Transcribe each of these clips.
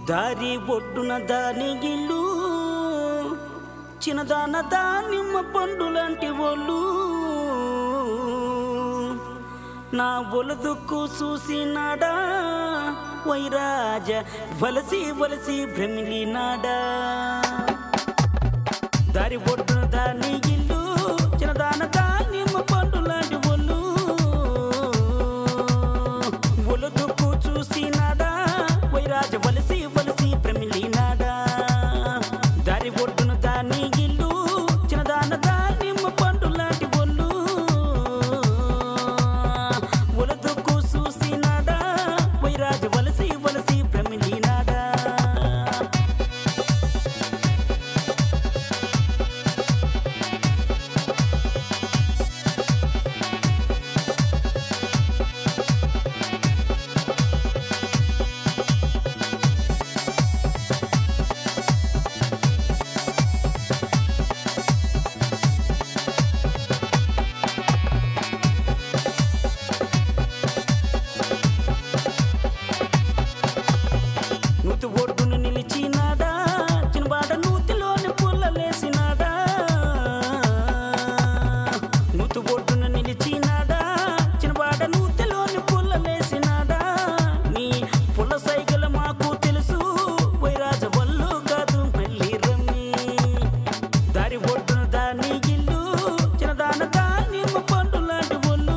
దారి ఒడ్డున దాని గిల్లు చిన్నదాన దానిమ్మ పండు లాంటి ఒళ్ళు నా ఒలదుక్కు చూసినాడా వైరాజ వలసి వలసి భ్రమిలినాడా దారి ఒడ్డున దాని ఇల్లు చిన్నదాన దానిమ్మ పండు లాంటి ఒళ్ళు ఒలదుక్కు చూసినాడా వైరాజ వలసి వలసి భ్రమిలినాడా దారి ఒడ్డున దాని ఇల్లు చిన్నదాన దానిమ్మ పండు లాంటి ఒళ్ళు ఒలదుక్కు చూసినాడా వైరాజ వలసి వలసి భ్రమిలినాడా నూతి ఒడ్డును నిలిచినాడా చిన్నబాడ నూతిలోని పుల్లలేసినాడా నూతి ఒడ్డును నిలిచినాడా చిన్నబాడ నూతిలోని పుల్లలేసినాడా నీ పుల్ల సైకిల్ మాకు తెలుసు వైరాజ వల్లు కాదు మళ్ళీ రమ్మి దారి ఒడ్డున దాని ఇల్లు చిన్నదాన దానిమ్మ పండు లాంటి ఒళ్ళు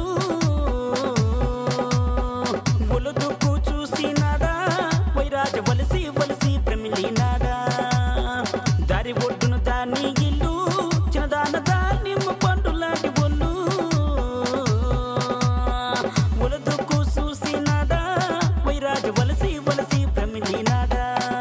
ఒలుదుకు చూసినాడా వైరాజ వలసి వలసి ప్రమిలినాడా దారి ఒడ్డున దాని ఇల్లు చిన్నదాన దానిమ్మ పండు లాంటి ఒళ్ళు ఒలుదుకు చూసినాడా వైరాజ వలసి వలసి ప్రమిలినాడా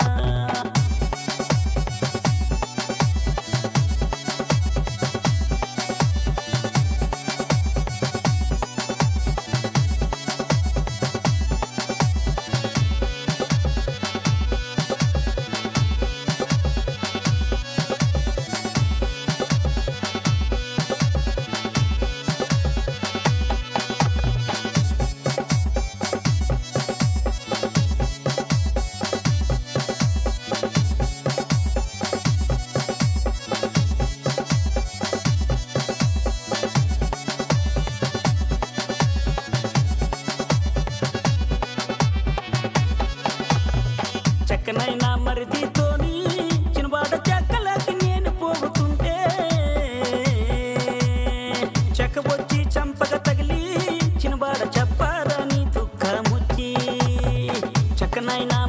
చక్కనైనా మరిదితోని చిన్నబాట చెక్కలకి నేను పోగుతుంటే చెక్క వచ్చి చంపక తగిలి చిన్నబాట చెప్పారని దుఃఖముచ్చి చక్కనైనా